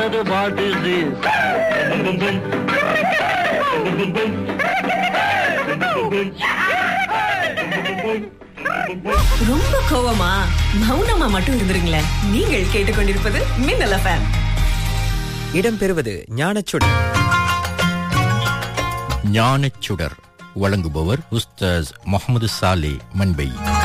What is this? ரொம்ப கோவமா மௌனமா மட்டும் இருந்துருங்களேன் நீங்கள் கேட்டுக்கொண்டிருப்பது மின்னல் எஃப்எம் இடம்பெறுவது ஞானச்சுடர் ஞானச்சுடர் வழங்குபவர் உஸ்தாஸ் முகமது சாலே மண்பை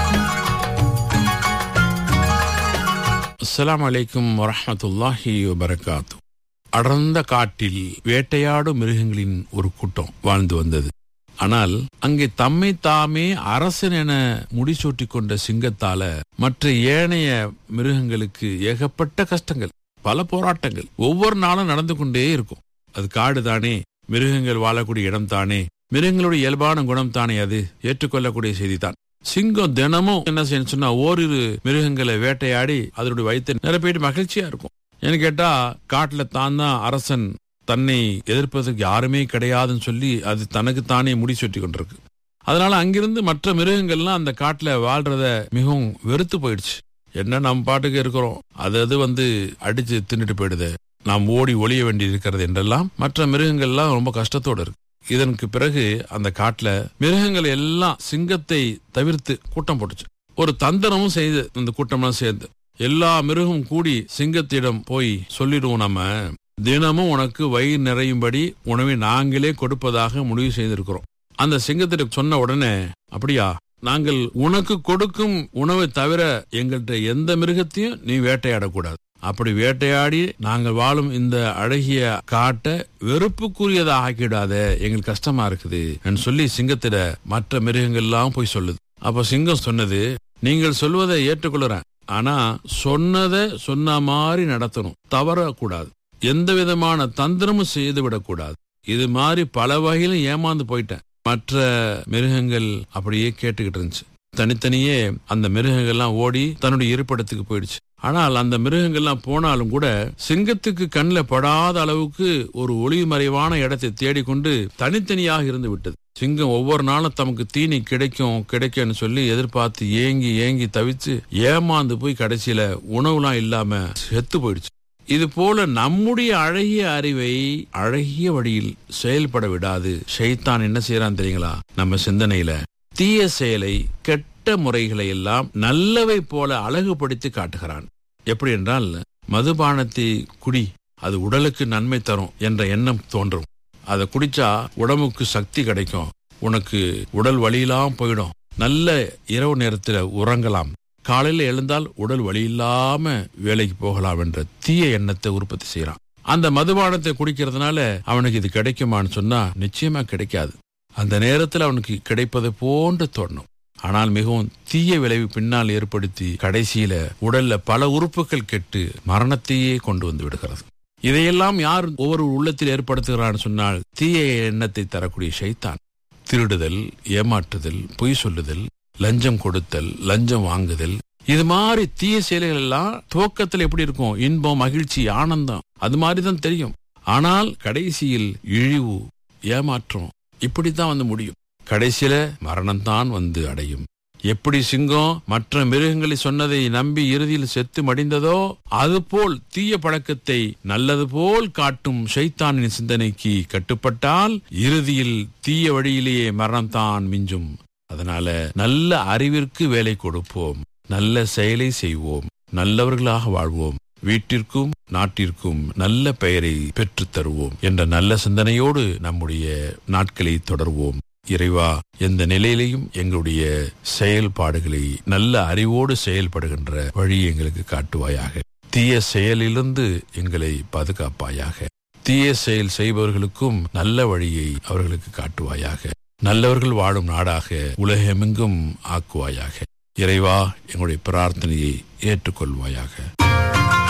அஸ்ஸலாமு அலைக்கும் வரஹ்மத்துல்லாஹி வபரகாத்து அடர்ந்த காட்டில் வேட்டையாடும் மிருகங்களின் ஒரு கூட்டம் வாழ்ந்து வந்தது ஆனால் அங்கே தம்மை தாமே அரசன் என முடிசூட்டிக் கொண்ட சிங்கத்தால மற்ற ஏனைய மிருகங்களுக்கு ஏகப்பட்ட கஷ்டங்கள் பல போராட்டங்கள் ஒவ்வொரு நாளும் நடந்து கொண்டே இருக்கும் அது காடு தானே மிருகங்கள் வாழக்கூடிய இடம் தானே மிருகங்களுடைய இயல்பான குணம் தானே அது ஏற்றுக்கொள்ளக்கூடிய செய்தி தான் சிங்கம் தினமும் என்ன செய்யணும் சொன்னா ஓரிரு மிருகங்களை வேட்டையாடி அதனுடைய வயிற்றை நிரப்பிட்டு மகிழ்ச்சியா இருக்கும் ஏன்னு கேட்டா காட்டுல தான் தான் அரசன் தன்னை எதிர்ப்பதற்கு யாருமே கிடையாதுன்னு சொல்லி அது தனக்கு தானே முடி சுட்டி கொண்டிருக்கு அதனால அங்கிருந்து மற்ற மிருகங்கள்லாம் அந்த காட்டுல வாழ்றத மிகவும் வெறுத்து போயிடுச்சு என்ன நம்ம பாட்டுக்கு இருக்கிறோம் அது அது வந்து அடிச்சு தின்னுட்டு போயிடுது நாம் ஓடி ஒளிய வேண்டி இருக்கிறது என்றெல்லாம் மற்ற மிருகங்கள்லாம் ரொம்ப கஷ்டத்தோட இருக்கு இதற்கு பிறகு அந்த காட்டுல மிருகங்கள் எல்லாம் சிங்கத்தை தவிர்த்து கூட்டம் போட்டுச்சு ஒரு தந்திரமும் செய்து அந்த கூட்டம்லாம் சேர்ந்து எல்லா மிருகம் கூடி சிங்கத்திடம் போய் சொல்லிடுவோம் நம்ம தினமும் உனக்கு வயிறு நிறையும்படி உணவை நாங்களே கொடுப்பதாக முடிவு செய்திருக்கிறோம் அந்த சிங்கத்திடம் சொன்ன உடனே அப்படியா நாங்கள் உனக்கு கொடுக்கும் உணவை தவிர எங்கள்கிட்ட எந்த மிருகத்தையும் நீ வேட்டையாடக்கூடாது அப்படி வேட்டையாடி நாங்கள் வாழும் இந்த அழகிய காட்டை வெறுப்புக்குரியதா ஆக்கிடாத எங்களுக்கு கஷ்டமா இருக்குது என்று சொல்லி சிங்கத்திட மற்ற மிருகங்கள்லாம் போய் சொல்லுது அப்ப சிங்கம் சொன்னது நீங்கள் சொல்வதை ஏற்றுக்கொள்றேன் ஆனா சொன்னதை சொன்ன மாதிரி நடத்தணும் தவறக்கூடாது எந்த விதமான தந்திரமும் செய்து விடக்கூடாது இது மாதிரி பல வகையிலும் ஏமாந்து போயிட்டேன் மற்ற மிருகங்கள் அப்படியே கேட்டுக்கிட்டு இருந்துச்சு தனித்தனியே அந்த மிருகங்கள்லாம் ஓடி தன்னுடைய இருப்பிடத்துக்கு போயிடுச்சு ஆனால் அந்த மிருகங்கள்லாம் போனாலும் கூட சிங்கத்துக்கு கண்ணில் படாத அளவுக்கு ஒரு ஒளிமறைவான இடத்தை தேடிக்கொண்டு தனித்தனியாக இருந்து விட்டது சிங்கம் ஒவ்வொரு நாளும் தமக்கு தீனி கிடைக்கும் கிடைக்கும்னு சொல்லி எதிர்பார்த்து ஏங்கி ஏங்கி தவிச்சு ஏமாந்து போய் கடைசியில உணவுலாம் இல்லாம செத்து போயிடுச்சு இது போல நம்முடைய அழகிய அறிவை அழகிய வழியில் செயல்பட விடாது ஷைத்தான் என்ன செய்யறான் தெரியுங்களா நம்ம சிந்தனையில தீய செயலை கெட்ட முறைகளை எல்லாம் நல்லவை போல அழகுபடுத்தி காட்டுகிறான் எப்படி என்றால் மதுபானத்தை குடி அது உடலுக்கு நன்மை தரும் என்ற எண்ணம் தோன்றும் அதை குடிச்சா உடம்புக்கு சக்தி கிடைக்கும் உனக்கு உடல் வலியெல்லாம் போயிடும் நல்ல இரவு நேரத்துல உறங்கலாம் காலையில எழுந்தால் உடல் வலி இல்லாம வேலைக்கு போகலாம் என்ற தீய எண்ணத்தை உற்பத்தி செய்யறான் அந்த மதுபானத்தை குடிக்கிறதுனால அவனுக்கு இது கிடைக்குமான்னு சொன்னா நிச்சயமா கிடைக்காது அந்த நேரத்தில் அவனுக்கு கிடைப்பது போன்று தோணும் ஆனால் மிகவும் தீய விளைவு பின்னால் ஏற்படுத்தி கடைசியில உடல்ல பல உறுப்புகள் கெட்டு மரணத்தையே கொண்டு வந்து விடுகிறது இதையெல்லாம் யார் ஒவ்வொரு உள்ளத்தில் ஏற்படுத்துகிறான்னு சொன்னால் தீய எண்ணத்தை தரக்கூடிய ஷைத்தான் திருடுதல் ஏமாற்றுதல் பொய் சொல்லுதல் லஞ்சம் கொடுத்தல் லஞ்சம் வாங்குதல் இது மாதிரி தீய செயல்கள் எல்லாம் துவக்கத்தில் எப்படி இருக்கும் இன்பம் மகிழ்ச்சி ஆனந்தம் அது மாதிரி தான் தெரியும் ஆனால் கடைசியில் இழிவு ஏமாற்றம் இப்படித்தான் வந்து முடியும் கடைசியில மரணம்தான் வந்து அடையும் எப்படி சிங்கம் மற்ற மிருகங்களை சொன்னதை நம்பி இறுதியில் செத்து மடிந்ததோ அதுபோல் தீய பழக்கத்தை நல்லது போல் காட்டும் ஷைத்தானின் சிந்தனைக்கு கட்டுப்பட்டால் இறுதியில் தீய வழியிலேயே மரணம்தான் மிஞ்சும் அதனால நல்ல அறிவிற்கு வேலை கொடுப்போம் நல்ல செயலை செய்வோம் நல்லவர்களாக வாழ்வோம் வீட்டிற்கும் நாட்டிற்கும் நல்ல பெயரை பெற்றுத் தருவோம் என்ற நல்ல சிந்தனையோடு நம்முடைய நாட்களை தொடர்வோம் இறைவா எந்த நிலையிலையும் எங்களுடைய செயல்பாடுகளை நல்ல அறிவோடு செயல்படுகின்ற வழி எங்களுக்கு காட்டுவாயாக தீய செயலிலிருந்து எங்களை பாதுகாப்பாயாக தீய செயல் செய்பவர்களுக்கும் நல்ல வழியை அவர்களுக்கு காட்டுவாயாக நல்லவர்கள் வாழும் நாடாக உலகமெங்கும் ஆக்குவாயாக இறைவா எங்களுடைய பிரார்த்தனையை ஏற்றுக்கொள்வாயாக